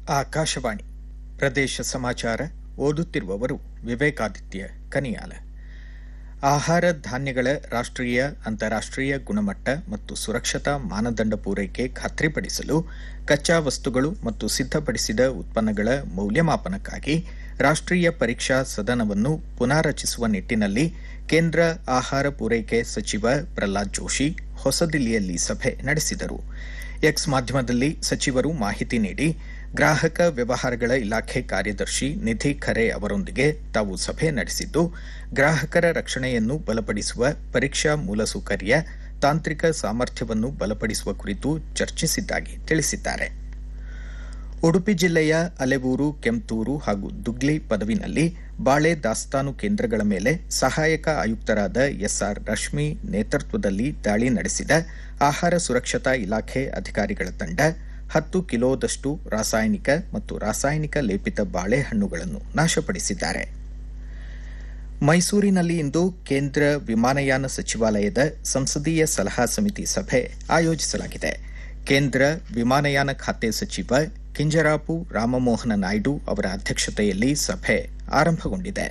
ಆಕಾಶವಾಣಿ ಪ್ರದೇಶ ಸಮಾಚಾರ ಓದುತ್ತಿರುವವರು ವಿವೇಕಾದಿತ್ಯ ಕನಿಯಾಲ ಆಹಾರ ಧಾನ್ಯಗಳ ರಾಷ್ಟ್ರೀಯ ಅಂತಾರಾಷ್ಟ್ರೀಯ ಗುಣಮಟ್ಟ ಮತ್ತು ಸುರಕ್ಷತಾ ಮಾನದಂಡ ಪೂರೈಕೆ ಖಾತ್ರಿಪಡಿಸಲು ಕಚ್ಚಾ ವಸ್ತುಗಳು ಮತ್ತು ಸಿದ್ಧಪಡಿಸಿದ ಉತ್ಪನ್ನಗಳ ಮೌಲ್ಯಮಾಪನಕ್ಕಾಗಿ ರಾಷ್ಟ್ರೀಯ ಪರೀಕ್ಷಾ ಸದನವನ್ನು ಪುನಾರಚಿಸುವ ನಿಟ್ಟಿನಲ್ಲಿ ಕೇಂದ್ರ ಆಹಾರ ಪೂರೈಕೆ ಸಚಿವ ಪ್ರಹ್ಲಾದ್ ಜೋಶಿ ಹೊಸದಿಲ್ಲಿಯಲ್ಲಿ ಸಭೆ ನಡೆಸಿದರು ಎಕ್ಸ್ ಮಾಧ್ಯಮದಲ್ಲಿ ಸಚಿವರು ಮಾಹಿತಿ ನೀಡಿ ಗ್ರಾಹಕ ವ್ಯವಹಾರಗಳ ಇಲಾಖೆ ಕಾರ್ಯದರ್ಶಿ ನಿಧಿ ಖರೆ ಅವರೊಂದಿಗೆ ತಾವು ಸಭೆ ನಡೆಸಿದ್ದು ಗ್ರಾಹಕರ ರಕ್ಷಣೆಯನ್ನು ಬಲಪಡಿಸುವ ಪರೀಕ್ಷಾ ಮೂಲಸೌಕರ್ಯ ತಾಂತ್ರಿಕ ಸಾಮರ್ಥ್ಯವನ್ನು ಬಲಪಡಿಸುವ ಕುರಿತು ಚರ್ಚಿಸಿದ್ದಾಗಿ ತಿಳಿಸಿದ್ದಾರೆ ಉಡುಪಿ ಜಿಲ್ಲೆಯ ಅಲೆವೂರು ಕೆಂತೂರು ಹಾಗೂ ದುಗ್ಲಿ ಪದವಿನಲ್ಲಿ ಬಾಳೆ ದಾಸ್ತಾನು ಕೇಂದ್ರಗಳ ಮೇಲೆ ಸಹಾಯಕ ಆಯುಕ್ತರಾದ ಎಸ್ಆರ್ ರಶ್ಮಿ ನೇತೃತ್ವದಲ್ಲಿ ದಾಳಿ ನಡೆಸಿದ ಆಹಾರ ಸುರಕ್ಷತಾ ಇಲಾಖೆ ಅಧಿಕಾರಿಗಳ ತಂಡ ಹತ್ತು ಕಿಲೋದಷ್ಟು ರಾಸಾಯನಿಕ ಮತ್ತು ರಾಸಾಯನಿಕ ಲೇಪಿತ ಬಾಳೆಹಣ್ಣುಗಳನ್ನು ನಾಶಪಡಿಸಿದ್ದಾರೆ ಮೈಸೂರಿನಲ್ಲಿ ಇಂದು ಕೇಂದ್ರ ವಿಮಾನಯಾನ ಸಚಿವಾಲಯದ ಸಂಸದೀಯ ಸಲಹಾ ಸಮಿತಿ ಸಭೆ ಆಯೋಜಿಸಲಾಗಿದೆ ಕೇಂದ್ರ ವಿಮಾನಯಾನ ಖಾತೆ ಸಚಿವ ಕಿಂಜರಾಪು ರಾಮಮೋಹನ ನಾಯ್ಡು ಅವರ ಅಧ್ಯಕ್ಷತೆಯಲ್ಲಿ ಸಭೆ ಆರಂಭಗೊಂಡಿದೆ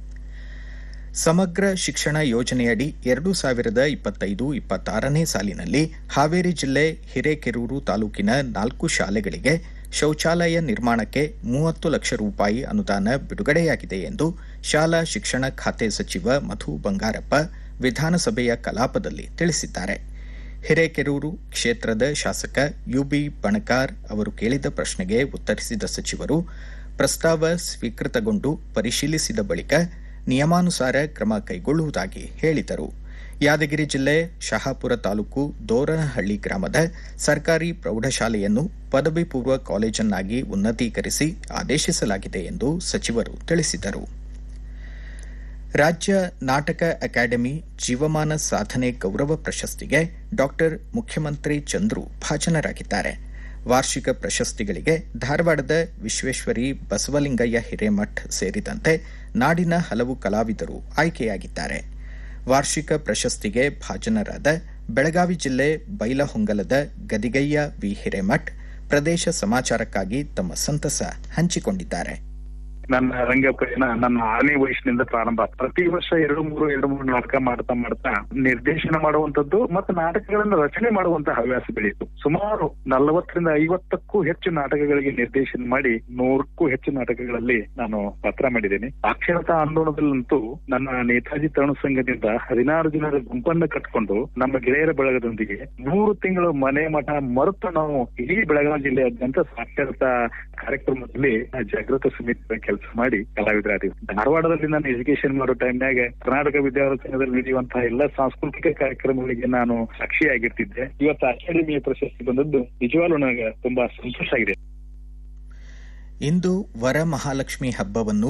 ಸಮಗ್ರ ಶಿಕ್ಷಣ ಯೋಜನೆಯಡಿ ಎರಡು ಸಾವಿರದ ಇಪ್ಪತ್ತೈದು ಇಪ್ಪತ್ತಾರನೇ ಸಾಲಿನಲ್ಲಿ ಹಾವೇರಿ ಜಿಲ್ಲೆ ಹಿರೇಕೆರೂರು ತಾಲೂಕಿನ ನಾಲ್ಕು ಶಾಲೆಗಳಿಗೆ ಶೌಚಾಲಯ ನಿರ್ಮಾಣಕ್ಕೆ ಮೂವತ್ತು ಲಕ್ಷ ರೂಪಾಯಿ ಅನುದಾನ ಬಿಡುಗಡೆಯಾಗಿದೆ ಎಂದು ಶಾಲಾ ಶಿಕ್ಷಣ ಖಾತೆ ಸಚಿವ ಮಧು ಬಂಗಾರಪ್ಪ ವಿಧಾನಸಭೆಯ ಕಲಾಪದಲ್ಲಿ ತಿಳಿಸಿದ್ದಾರೆ ಹಿರೇಕೆರೂರು ಕ್ಷೇತ್ರದ ಶಾಸಕ ಯುಬಿ ಬಣಕಾರ್ ಅವರು ಕೇಳಿದ ಪ್ರಶ್ನೆಗೆ ಉತ್ತರಿಸಿದ ಸಚಿವರು ಪ್ರಸ್ತಾವ ಸ್ವೀಕೃತಗೊಂಡು ಪರಿಶೀಲಿಸಿದ ಬಳಿಕ ನಿಯಮಾನುಸಾರ ಕ್ರಮ ಕೈಗೊಳ್ಳುವುದಾಗಿ ಹೇಳಿದರು ಯಾದಗಿರಿ ಜಿಲ್ಲೆ ಶಹಾಪುರ ತಾಲೂಕು ದೋರನಹಳ್ಳಿ ಗ್ರಾಮದ ಸರ್ಕಾರಿ ಪ್ರೌಢಶಾಲೆಯನ್ನು ಪದವಿ ಪೂರ್ವ ಕಾಲೇಜನ್ನಾಗಿ ಉನ್ನತೀಕರಿಸಿ ಆದೇಶಿಸಲಾಗಿದೆ ಎಂದು ಸಚಿವರು ತಿಳಿಸಿದರು ರಾಜ್ಯ ನಾಟಕ ಅಕಾಡೆಮಿ ಜೀವಮಾನ ಸಾಧನೆ ಗೌರವ ಪ್ರಶಸ್ತಿಗೆ ಡಾಕ್ಟರ್ ಮುಖ್ಯಮಂತ್ರಿ ಚಂದ್ರು ಭಾಜನರಾಗಿದ್ದಾರೆ ವಾರ್ಷಿಕ ಪ್ರಶಸ್ತಿಗಳಿಗೆ ಧಾರವಾಡದ ವಿಶ್ವೇಶ್ವರಿ ಬಸವಲಿಂಗಯ್ಯ ಹಿರೇಮಠ್ ಸೇರಿದಂತೆ ನಾಡಿನ ಹಲವು ಕಲಾವಿದರು ಆಯ್ಕೆಯಾಗಿದ್ದಾರೆ ವಾರ್ಷಿಕ ಪ್ರಶಸ್ತಿಗೆ ಭಾಜನರಾದ ಬೆಳಗಾವಿ ಜಿಲ್ಲೆ ಬೈಲಹೊಂಗಲದ ಗದಿಗಯ್ಯ ವಿ ಹಿರೇಮಠ್ ಪ್ರದೇಶ ಸಮಾಚಾರಕ್ಕಾಗಿ ತಮ್ಮ ಸಂತಸ ಹಂಚಿಕೊಂಡಿದ್ದಾರೆ ನನ್ನ ರಂಗ ಪ್ರಯಾಣ ನನ್ನ ಆರನೇ ವಯಸ್ಸಿನಿಂದ ಪ್ರಾರಂಭ ಪ್ರತಿ ವರ್ಷ ಎರಡು ಮೂರು ಎರಡು ಮೂರು ನಾಟಕ ಮಾಡ್ತಾ ಮಾಡ್ತಾ ನಿರ್ದೇಶನ ಮಾಡುವಂತದ್ದು ಮತ್ತು ನಾಟಕಗಳನ್ನ ರಚನೆ ಮಾಡುವಂತ ಹವ್ಯಾಸ ಬೆಳೀತು ಸುಮಾರು ನಲವತ್ತರಿಂದ ಐವತ್ತಕ್ಕೂ ಹೆಚ್ಚು ನಾಟಕಗಳಿಗೆ ನಿರ್ದೇಶನ ಮಾಡಿ ನೂರಕ್ಕೂ ಹೆಚ್ಚು ನಾಟಕಗಳಲ್ಲಿ ನಾನು ಪಾತ್ರ ಮಾಡಿದ್ದೇನೆ ಸಾಕ್ಷರತಾ ಆಂದೋಲನದಲ್ಲಂತೂ ನನ್ನ ನೇತಾಜಿ ತರುಣ ಸಂಘದಿಂದ ಹದಿನಾರು ಜನರ ಗುಂಪನ್ನ ಕಟ್ಕೊಂಡು ನಮ್ಮ ಗೆಳೆಯರ ಬಳಗದೊಂದಿಗೆ ಮೂರು ತಿಂಗಳು ಮನೆ ಮಠ ಮರೆತು ನಾವು ಇಡೀ ಬೆಳಗಾವಿ ಜಿಲ್ಲೆಯಾದ್ಯಂತ ಸಾಕ್ಷರತಾ ಕಾರ್ಯಕ್ರಮದಲ್ಲಿ ಜಾಗೃತ ಸಮಿತಿ ಕೆಲಸ ಮಾಡಿ ಕಲಾವಿದರಾದೀವಿ ಧಾರವಾಡದಲ್ಲಿ ನಾನು ಎಜುಕೇಶನ್ ಮಾಡೋ ಟೈಮ್ನಾಗ ಕರ್ನಾಟಕ ವಿದ್ಯಾರ್ಥಿ ಸಂಘದಲ್ಲಿ ನಡೆಯುವಂತಹ ಎಲ್ಲ ಸಾಂಸ್ಕೃತಿಕ ಕಾರ್ಯಕ್ರಮಗಳಿಗೆ ನಾನು ಸಾಕ್ಷಿಯಾಗಿರ್ತಿದ್ದೆ ಇವತ್ತು ಅಕಾಡೆಮಿಯ ಪ್ರಶಸ್ತಿ ಬಂದದ್ದು ನಿಜವಾಗ್ಲೂ ನನಗೆ ತುಂಬಾ ಸಂತೋಷ ಆಗಿದೆ ಇಂದು ವರಮಹಾಲಕ್ಷ್ಮಿ ಹಬ್ಬವನ್ನು